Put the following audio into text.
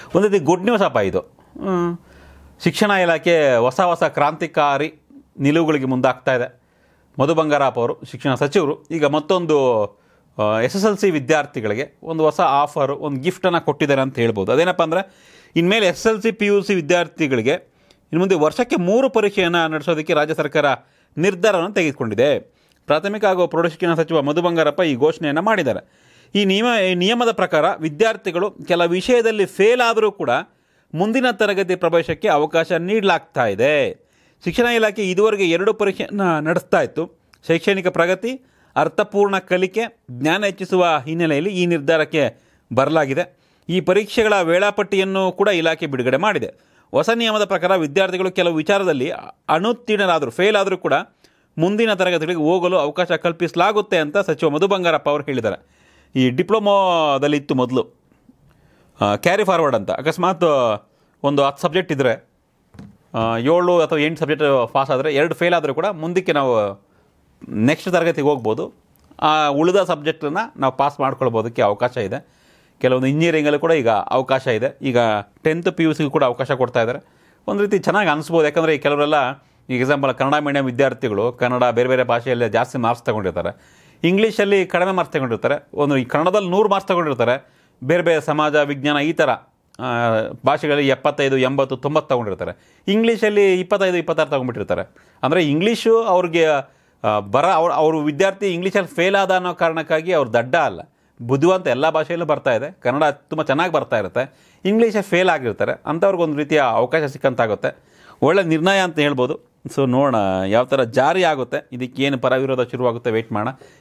ಒಂದು ರೀತಿ good news ಅಪ್ಪ ಇದು ಹ್ಮ್. ಶಿಕ್ಷಣ ಇಲಾಖೆ ಹೊಸ ಹೊಸ ಕ್ರಾಂತಿಕಾರಿ ನಿಲುವುಗಳಿಗೆ ಮುಂದಾಗ್ತಾ ಇದೆ ಮಧು ಬಂಗಾರಪ್ಪ ಅವರು ಶಿಕ್ಷಣ ಸಚಿವರು ಈಗ ಮತ್ತೊಂದು ಎಸ್ ಎಸ್ ಎಲ್ ಸಿ ವಿದ್ಯಾರ್ಥಿಗಳಿಗೆ ಒಂದು ಹೊಸ ಆಫರ್ ಒಂದು ಗಿಫ್ಟನ್ನು ಕೊಟ್ಟಿದ್ದಾರೆ ಅಂತ ಹೇಳ್ಬೋದು ಅದೇನಪ್ಪ ಅಂದರೆ ಇನ್ಮೇಲೆ S L C P U C ವಿದ್ಯಾರ್ಥಿಗಳಿಗೆ ಇನ್ನು ಮುಂದೆ ವರ್ಷಕ್ಕೆ ಮೂರು ಪರೀಕ್ಷೆಯನ್ನು ನಡೆಸೋದಕ್ಕೆ ರಾಜ್ಯ ಸರ್ಕಾರ ನಿರ್ಧಾರವನ್ನು ತೆಗೆದುಕೊಂಡಿದೆ ಪ್ರಾಥಮಿಕ ಹಾಗೂ ಪ್ರೌಢಶಿಕ್ಷಣ ಸಚಿವ ಮಧು ಬಂಗಾರಪ್ಪ ಈ ಘೋಷಣೆಯನ್ನು ಮಾಡಿದ್ದಾರೆ ಈ ನಿಯಮ ಈ ನಿಯಮದ ಪ್ರಕಾರ ವಿದ್ಯಾರ್ಥಿಗಳು ಕೆಲ ವಿಷಯದಲ್ಲಿ ಫೇಲ್ ಆದರೂ ಕೂಡ ಮುಂದಿನ ತರಗತಿ ಪ್ರವೇಶಕ್ಕೆ ಅವಕಾಶ ನೀಡಲಾಗ್ತಾ ಇದೆ ಶಿಕ್ಷಣ ಇಲಾಖೆ ಇದುವರೆಗೆ ಎರಡು ಪರೀಕ್ಷೆಯನ್ನು ನಡೆಸ್ತಾ ಇತ್ತು ಶೈಕ್ಷಣಿಕ ಪ್ರಗತಿ ಅರ್ಥಪೂರ್ಣ ಕಲಿಕೆ ಜ್ಞಾನ ಹೆಚ್ಚಿಸುವ ಹಿನ್ನೆಲೆಯಲ್ಲಿ ಈ ನಿರ್ಧಾರಕ್ಕೆ ಬರಲಾಗಿದೆ ಈ ಪರೀಕ್ಷೆಗಳ ವೇಳಾಪಟ್ಟಿಯನ್ನು ಕೂಡ ಇಲಾಖೆ ಬಿಡುಗಡೆ ಮಾಡಿದೆ ಹೊಸ ನಿಯಮದ ಪ್ರಕಾರ ವಿದ್ಯಾರ್ಥಿಗಳು ಕೆಲವು ವಿಚಾರದಲ್ಲಿ ಅನುತ್ತೀರ್ಣರಾದರು ಫೇಲ್ ಆದರೂ ಕೂಡ ಮುಂದಿನ ತರಗತಿಗಳಿಗೆ ಹೋಗಲು ಅವಕಾಶ ಕಲ್ಪಿಸಲಾಗುತ್ತೆ ಅಂತ ಸಚಿವ ಮಧು ಬಂಗಾರಪ್ಪ ಅವರು ಹೇಳಿದ್ದಾರೆ ಈ ಡಿಪ್ಲೊಮೋದಲ್ಲಿ ಇತ್ತು ಮೊದಲು ಕ್ಯಾರಿ ಫಾರ್ವರ್ಡ್ ಅಂತ ಅಕಸ್ಮಾತ್ ಒಂದು ಹತ್ತು ಸಬ್ಜೆಕ್ಟ್ ಇದ್ದರೆ ಏಳು ಅಥವಾ ಎಂಟು ಸಬ್ಜೆಕ್ಟ್ ಪಾಸ್ ಆದರೆ ಎರಡು ಫೇಲ್ ಆದರೂ ಕೂಡ ಮುಂದಕ್ಕೆ ನಾವು ನೆಕ್ಸ್ಟ್ ತರಗತಿಗೆ ಹೋಗ್ಬೋದು ಆ ಉಳಿದ ಸಬ್ಜೆಕ್ಟನ್ನು ನಾವು ಪಾಸ್ ಮಾಡ್ಕೊಳ್ಬೋದಕ್ಕೆ ಅವಕಾಶ ಇದೆ ಕೆಲವೊಂದು ಇಂಜಿನಿಯರಿಂಗಲ್ಲೂ ಕೂಡ ಈಗ ಅವಕಾಶ ಇದೆ ಈಗ ಟೆಂತ್ ಪಿ ಯು ಸಿಗೂ ಕೂಡ ಅವಕಾಶ ಕೊಡ್ತಾ ಇದ್ದಾರೆ ಒಂದು ರೀತಿ ಚೆನ್ನಾಗಿ ಅನಿಸ್ಬೋದು ಯಾಕಂದರೆ ಈ ಕೆಲವರೆಲ್ಲ ಈಗ ಎಕ್ಸಾಂಪಲ್ ಕನ್ನಡ ಮೀಡಿಯಂ ವಿದ್ಯಾರ್ಥಿಗಳು ಕನ್ನಡ ಬೇರೆ ಬೇರೆ ಭಾಷೆಯಲ್ಲಿ ಜಾಸ್ತಿ ಮಾರ್ಕ್ಸ್ ತಗೊಂಡಿರ್ತಾರೆ ಇಂಗ್ಲೀಷಲ್ಲಿ ಕಡಿಮೆ ಮಾರ್ಕ್ಸ್ ತಗೊಂಡಿರ್ತಾರೆ ಒಂದು ಈ ಕನ್ನಡದಲ್ಲಿ ನೂರು ಮಾರ್ಕ್ಸ್ ತಗೊಂಡಿರ್ತಾರೆ ಬೇರೆ ಬೇರೆ ಸಮಾಜ ವಿಜ್ಞಾನ ಈ ಥರ ಆ, ಭಾಷೆಗಳಲ್ಲಿ ಎಪ್ಪತ್ತೈದು ಎಂಬತ್ತು ತೊಂಬತ್ತು ತಗೊಂಡಿರ್ತಾರೆ ಇಂಗ್ಲೀಷಲ್ಲಿ ಇಪ್ಪತ್ತೈದು ಇಪ್ಪತ್ತಾರು ತಗೊಂಡ್ಬಿಟ್ಟಿರ್ತಾರೆ ಅಂದರೆ ಇಂಗ್ಲೀಷು ಅವ್ರಿಗೆ ಆ, ಬರ ಅವ್ರ ಅವ್ರ ವಿದ್ಯಾರ್ಥಿ ಇಂಗ್ಲೀಷಲ್ಲಿ ಫೇಲ್ ಆದ ಅನ್ನೋ ಕಾರಣಕ್ಕಾಗಿ ಅವ್ರು ದಡ್ಡ ಅಲ್ಲ ಬುದ್ಧಿವಂತ ಎಲ್ಲ ಭಾಷೆಯಲ್ಲೂ ಬರ್ತಾ ಇದೆ ಕನ್ನಡ ತುಂಬ ಚೆನ್ನಾಗಿ ಬರ್ತಾ ಇರುತ್ತೆ ಇಂಗ್ಲೀಷಲ್ಲಿ ಫೇಲ್ ಆಗಿರ್ತಾರೆ ಅಂಥವ್ರಿಗೊಂದು ರೀತಿಯ ಅವಕಾಶ ಸಿಕ್ಕಂತಾಗುತ್ತೆ ಒಳ್ಳೆ ನಿರ್ಣಯ ಅಂತ ಹೇಳ್ಬೋದು ಸೊ ನೋಡೋಣ ಯಾವ ಥರ ಜಾರಿ ಆಗುತ್ತೆ ಇದಕ್ಕೆ ಏನು ಪರ ವಿರೋಧ ಶುರುವಾಗುತ್ತೆ ವೆಯ್ಟ್ ಮಾಡೋಣ